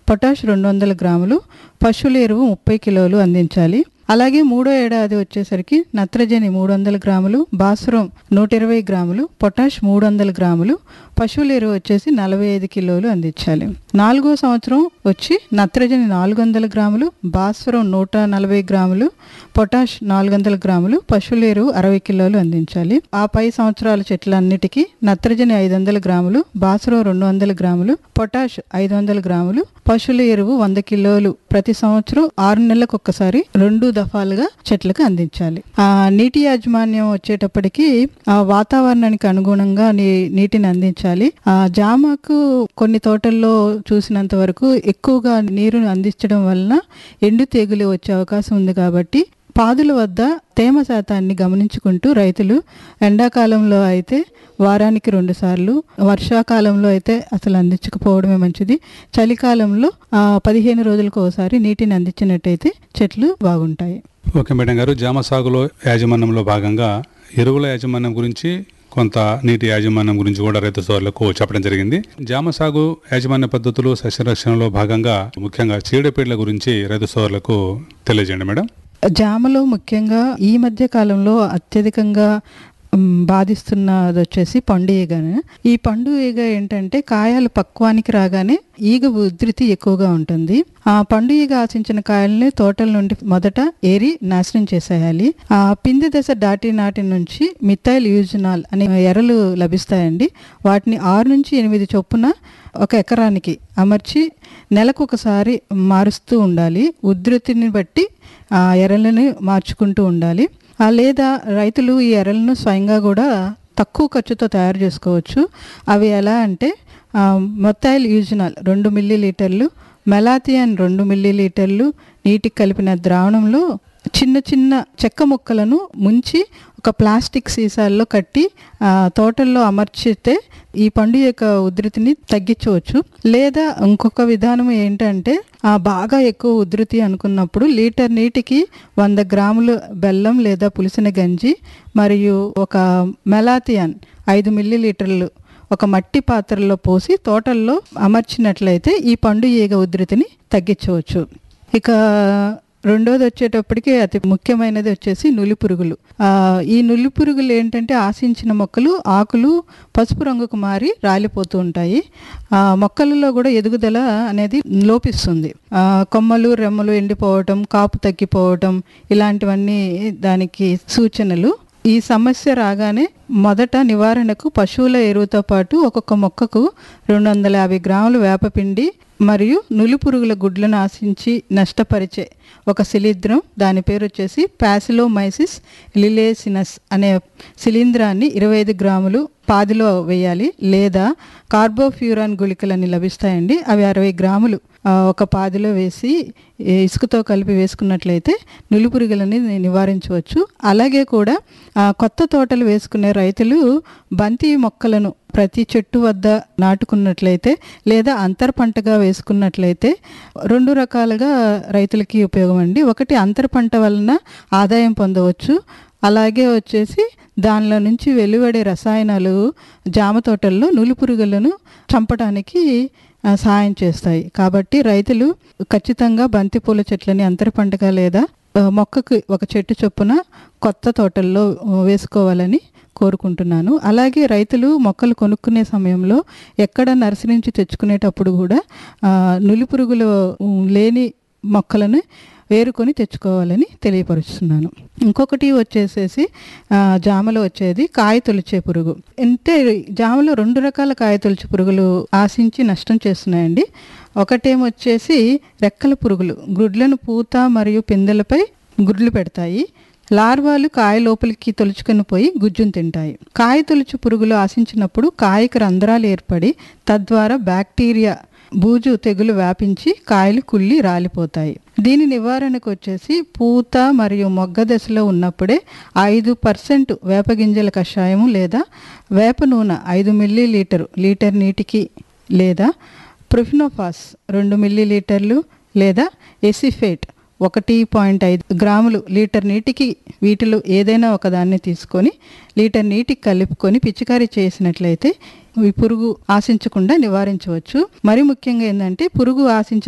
potash రెండు వందల గ్రాములు పశువుల ఎరువు ముప్పై కిలోలు అందించాలి అలాగే మూడో ఏడాది వచ్చేసరికి నత్రజని మూడు వందల గ్రాములు భాస్వరం నూట ఇరవై గ్రాములు పొటాష్ మూడు వందల గ్రాములు పశువుల ఎరువు వచ్చేసి నలభై ఐదు కిలోలు అందించాలి నాలుగో సంవత్సరం వచ్చి నత్రజని నాలుగు వందల గ్రాములు భాస్వరం నూట నలభై గ్రాములు పొటాష్ నాలుగు వందల గ్రాములు పశువుల ఎరువు అరవై కిలోలు అందించాలి ఆ పై సంవత్సరాల చెట్లన్నిటికీ నత్రజని ఐదు వందల గ్రాములు భాస్వరం రెండు వందల గ్రాములు పొటాష్ ఐదు వందల గ్రాములు పశువుల ఎరువు వంద కిలోలు ప్రతి సంవత్సరం ఆరు నెలలకు ఒక్కసారి రెండు దఫాలుగా చెట్లకు అందించాలి ఆ నీటి యాజమాన్యం వచ్చేటప్పటికి ఆ వాతావరణానికి అనుగుణంగా నీ నీటిని అందించాలి ఆ జామకు కొన్ని తోటల్లో చూసినంత వరకు ఎక్కువగా నీరుని అందించడం వలన ఎండు తెగులు వచ్చే అవకాశం ఉంది కాబట్టి పాదుల వద్ద తేమ శాతాన్ని గమనించుకుంటూ రైతులు ఎండాకాలంలో అయితే వారానికి రెండు సార్లు వర్షాకాలంలో అయితే అసలు అందించకపోవడమే మంచిది చలికాలంలో ఆ, పదిహేను రోజులకు ఒకసారి నీటిని అందించినట్టయితే చెట్లు బాగుంటాయి ఓకే మేడం గారు జామ సాగులో యాజమాన్యంలో భాగంగా ఎరువుల యాజమాన్యం గురించి కొంత నీటి యాజమాన్యం గురించి కూడా రైతు సోదరులకు చెప్పడం జరిగింది జామ సాగు యాజమాన్య పద్ధతులు సస్యరక్షణలో భాగంగా ముఖ్యంగా చీడపీడల గురించి రైతు సోదరులకు తెలియజేయండి మేడం జామలో ముఖ్యంగా ఈ మధ్య కాలంలో అత్యధికంగా మ్, బాధిస్తున్నది వచ్చేసి పండు ఈగను ఈ పండు ఈగ ఏంటంటే కాయలు పక్వానికి రాగానే ఈగ ఉధృతి ఎక్కువగా ఉంటుంది ఆ పండు ఈగ ఆశించిన కాయల్ని తోటల నుండి మొదట ఏరి నాశనం చేసేయాలి ఆ పిండి దశ దాటి నాటి నుంచి మిథైల్ యూజనాల్ అనే ఎరలు లభిస్తాయండి వాటిని ఆరు నుంచి ఎనిమిది చొప్పున ఒక ఎకరానికి అమర్చి నెలకు ఒకసారి మారుస్తూ ఉండాలి ఉధృతిని బట్టి ఆ ఎరలను మార్చుకుంటూ ఉండాలి ఆ లేదా రైతులు ఈ ఎరలను స్వయంగా కూడా తక్కువ ఖర్చుతో తయారు చేసుకోవచ్చు అవి ఎలా అంటే ఆ, మొత్తాయిల్ యూజనాల్ రెండు మిల్లీ లీటర్లు మెలాథియన్ రెండు మిల్లీ లీటర్లు నీటికి కలిపిన ద్రావణంలో చిన్న చిన్న చెక్క ముక్కలను ముంచి ఒక ప్లాస్టిక్ సీసాల్లో కట్టి ఆ, తోటల్లో అమర్చితే ఈ పండు యొక్క ఉధృతిని తగ్గించవచ్చు లేదా ఇంకొక విధానం ఏంటంటే ఆ, బాగా ఎక్కువ ఉధృతి అనుకున్నప్పుడు లీటర్ నీటికి వంద గ్రాములు బెల్లం లేదా పులిసిన గంజి మరియు ఒక మెలాథియన్ ఐదు మిల్లీ లీటర్లు ఒక మట్టి పాత్రలో పోసి తోటల్లో అమర్చినట్లయితే ఈ పండు ఈగ ఉధృతిని తగ్గించవచ్చు ఇక రెండోది వచ్చేటప్పటికి అతి ముఖ్యమైనది వచ్చేసి నులి పురుగులు ఆ, ఈ నులి పురుగులు ఏంటంటే ఆశించిన మొక్కలు ఆకులు పసుపు రంగుకు మారి రాలిపోతూ ఉంటాయి ఆ, మొక్కలలో కూడా ఎదుగుదల అనేది లోపిస్తుంది ఆ, కొమ్మలు రెమ్మలు ఎండిపోవటం కాపు తగ్గిపోవటం ఇలాంటివన్నీ దానికి సూచనలు ఈ సమస్య రాగానే మొదట నివారణకు పశువుల ఎరువుతో పాటు ఒక్కొక్క మొక్కకు రెండు వందల యాభై గ్రాములు వేపపిండి మరియు నులి పురుగుల గుడ్లను ఆశించి నష్టపరిచే ఒక శిలీంధ్రం దాని పేరు వచ్చేసి ప్యాసిలోమైసిస్ లిలేసినస్ అనే శిలీంధ్రాన్ని ఇరవై ఐదు గ్రాములు పాదిలో వేయాలి లేదా కార్బోఫ్యూరాన్ గుళికలని లభిస్తాయండి అవి అరవై గ్రాములు ఆ, ఒక పాదిలో వేసి ఏ, ఇసుకతో కలిపి వేసుకున్నట్లయితే నులిపురుగులని నివారించవచ్చు అలాగే కూడా ఆ, కొత్త తోటలు వేసుకునే రైతులు బంతి మొక్కలను ప్రతి చెట్టు వద్ద నాటుకున్నట్లయితే లేదా అంతర పంటగా వేసుకున్నట్లయితే రెండు రకాలుగా రైతులకి ఉపయోగం అండి ఒకటి అంతర పంట వలన ఆదాయం పొందవచ్చు అలాగే వచ్చేసి దానిలో నుంచి వెలువడే రసాయనాలు జామ తోటల్లో నులిపురుగులను చంపడానికి ఆ, సహాయం చేస్తాయి కాబట్టి రైతులు ఖచ్చితంగా బంతిపూల చెట్లని అంతర పంటగా లేదా ఆ, మొక్కకు ఒక చెట్టు చొప్పున కొత్త తోటల్లో ఆ, వేసుకోవాలని కోరుకుంటున్నాను అలాగే రైతులు మొక్కలు కొనుక్కునే సమయంలో ఎక్కడ నర్సరీ నుంచి తెచ్చుకునేటప్పుడు కూడా ఆ, నులి పురుగులు ఉమ్, లేని మొక్కలను వేరుకొని తెచ్చుకోవాలని తెలియపరుస్తున్నాను ఇంకొకటి వచ్చేసేసి ఆ, జామలో వచ్చేది కాయ తొలిచే పురుగు అంటే జామలో రెండు రకాల కాయ తొలిచే పురుగులు ఆశించి నష్టం చేస్తున్నాయండి ఒకటేమొచ్చేసి రెక్కల పురుగులు గుడ్లను పూత మరియు పిందెలపై గుడ్లు పెడతాయి లార్వాలు కాయ లోపలికి తొలుచుకొని పోయి గుజ్జును తింటాయి కాయ తొలుచు పురుగులు ఆశించినప్పుడు కాయకు రంధ్రాలు ఏర్పడి తద్వారా బ్యాక్టీరియా బూజు తెగులు వ్యాపించి కాయలు కుళ్ళి రాలిపోతాయి దీని నివారణకు వచ్చేసి పూత మరియు మొగ్గ దశలో ఉన్నప్పుడే ఐదు పర్సెంట్ వేపగింజల కషాయము లేదా వేప నూనె ఐదు మిల్లీ లీటరు లీటర్ నీటికి లేదా ప్రొఫినోఫాస్ రెండు మిల్లీ లీటర్లు లేదా ఎసిఫేట్ ఒకటి పాయింట్ ఐదు గ్రాములు లీటర్ నీటికి వీటిలో ఏదైనా ఒక దాన్ని తీసుకొని లీటర్ నీటికి కలుపుకొని పిచికారీ చేసినట్లయితే ఈ పురుగు ఆశించకుండా నివారించవచ్చు మరి ముఖ్యంగా ఏంటంటే పురుగు ఆశించిన